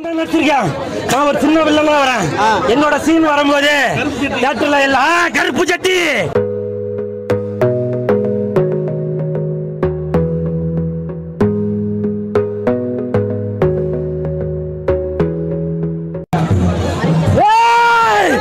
தான் நடிச்சிருக்கேன் நான் ஒரு சின்ன வில்லனா வரேன் என்னோட சீன் வரும்போது தேட்டர்ல எல்லாம் ஆ, கருப்பு சட்டி ஏய்!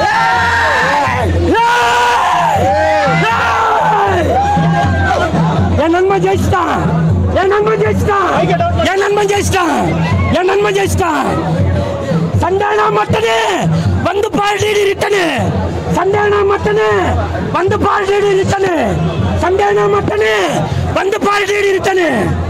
ஏய்! ஏய்! என் நண்பன் ஜெயிச்சிட்டான் என் நண்பன் ஜெயிச்சிட்டான் என் நண்பன் ஜெயிச்சிட்டான் என் நண்பன் ஜெயிச்சிட்டான் சண்டானா மட்டனு வந்து பால்டேடி ரிட்டனு சண்டானா மட்டனு வந்து பால்டேடி ரிட்டனு சண்டானா மட்டனு வந்து பால்டேடி ரிட்டனு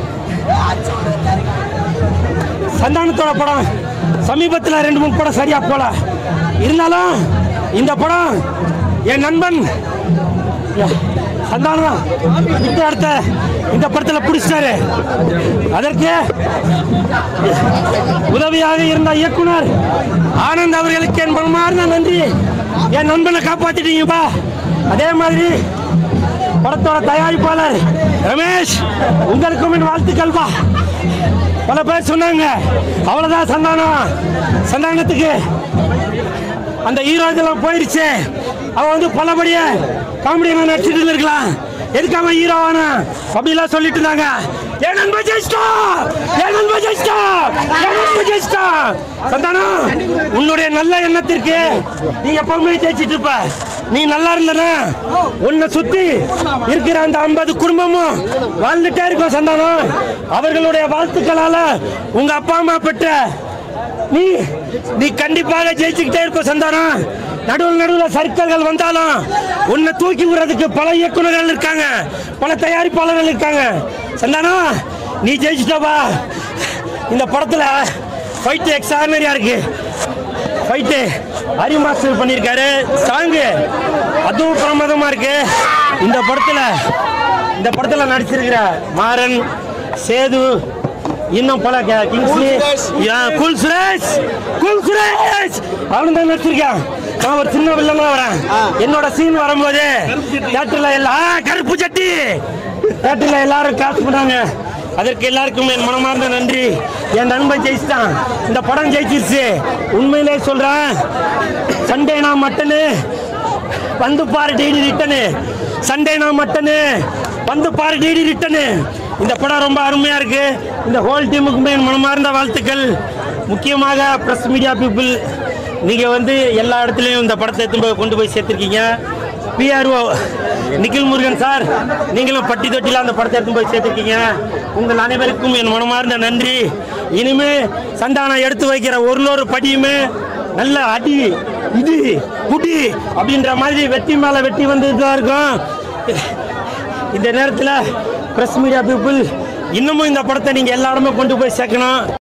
சந்தானத்தோட படம் சமீபத்தில் ரெண்டு மூணு படம் சரியா போல இருந்தாலும் இந்த படம் என் நண்பன் சந்தானம் இந்த இடத்த இந்த படத்தில் பிடிச்சிட்டாரு அதற்கு உதவியாக இருந்த இயக்குனர் ஆனந்த் அவர்களுக்கு என் மனமார்ந்த நன்றி என் நண்பனை காப்பாத்திட்டீங்கப்பா அதே மாதிரி படத்தோட தயாரிப்பாளர் ரமேஷ் உங்களுக்கும் என் வாழ்த்துக்கள்பா பல பேர் சொன்னாங்க அவ்வளவுதான் சந்தானம் சந்தானத்துக்கு அந்த ஹீரோ இதெல்லாம் போயிருச்சு அவன் வந்து பலபடியா காமெடி நடிச்சிட்டு இருக்கலாம் எதுக்கு அவன் ஹீரோ ஆனா அப்படிலாம் சொல்லிட்டு இருந்தாங்க என் நண்பன் ஜெயிச்சிட்டா என் நண்பன் ஜெயிச்சிட்டா என் நண்பன் ஜெயிச்சிட்டா சந்தானம் உன்னுடைய நல்ல எண்ணத்திற்கு நீ எப்பவுமே ஜெயிச்சிட்டு இருப்ப நீ நல்லா இருந்தனா உன்னை சுத்தி இருக்கிற அந்த ஐம்பது குடும்பமும் வாழ்ந்துட்டே இருக்கும் சந்தானம் அவர்களுடைய வாழ்த்துக்களால உங்க அப்பா அம்மா பெற்ற நீ நீ கண்டிப்பாக ஜெயிச்சுக்கிட்டே இருப்ப சந்தானம் நடுவில் நடுவில் சர்க்கல்கள் வந்தாலும் உன்னை தூக்கி விடுறதுக்கு பல இயக்குனர்கள் இருக்காங்க பல தயாரிப்பாளர்கள் இருக்காங்க சந்தானம் நீ ஜெயிச்சிட்டப்பா இந்த படத்துல ஃபைட் எக்ஸாமினரியா இருக்கு ஃபைட்டு ஹரி மாஸ்டர் பண்ணியிருக்காரு சாங்கு அதுவும் பிரமாதமா இருக்கு இந்த படத்துல இந்த படத்துல நடிச்சிருக்கிற மாறன் சேது இன்னும் பல க- கிங்ஸ்லி யா, குல் சுரேஷ் குல் சுரேஷ் அவனு தான் நடிச்சிருக்கான் நான் ஒரு சின்ன வில்லனா வரேன் என்னோட சீன் வரும்போது தேட்டர்ல எல்லாம் ஆ, கருப்பு சட்டி தேட்டர்ல எல்லாரும் காசு பண்ணாங்க அதற்கு எல்லாருக்கும் என் மனமார்ந்த நன்றி என் நண்பன் ஜெயிச்சிட்டான் இந்த படம் ஜெயிச்சிருச்சு உண்மையிலே சொல்றேன் சண்டே நான் மட்டனு வந்து பாரு டெய்லி ரிட்டனு சண்டே நான் மட்டனு வந்து பாரு டெய்லி ரிட்டனு இந்த படம் ரொம்ப அருமையா இருக்கு இந்த ஹோல் டீமுக்குமே என் மனமார்ந்த வாழ்த்துக்கள் முக்கியமாக ப்ரெஸ் மீடியா பீப்புள் நீங்க வந்து எல்லா இடத்துலையும் இந்த படத்தை எடுத்துன்னு போய் கொண்டு போய் சேர்த்துருக்கீங்க பிஆர்ஓ நிখিல் முருகன் சார் நீங்களும் பட்டி தொட்டில அந்த படத்தை எடுத்து போய் சேர்த்துருக்கீங்க உங்கள் அனைவருக்கும் என் மனமார்ந்த நன்றி இனிமே சந்தானம் எடுத்து வைக்கிற ஒரு ஒரு படியுமே நல்ல அடி இது குடி அப்படின்ற மாதிரி வெட்டி மேல வெட்டி வந்துட்டு தான் இருக்கும் இந்த நேரத்தில் பிரஸ் மீடியா பீப்புள் இன்னமும் இந்த படத்தை நீங்க எல்லா இடமும் கொண்டு போய் சேர்க்கணும்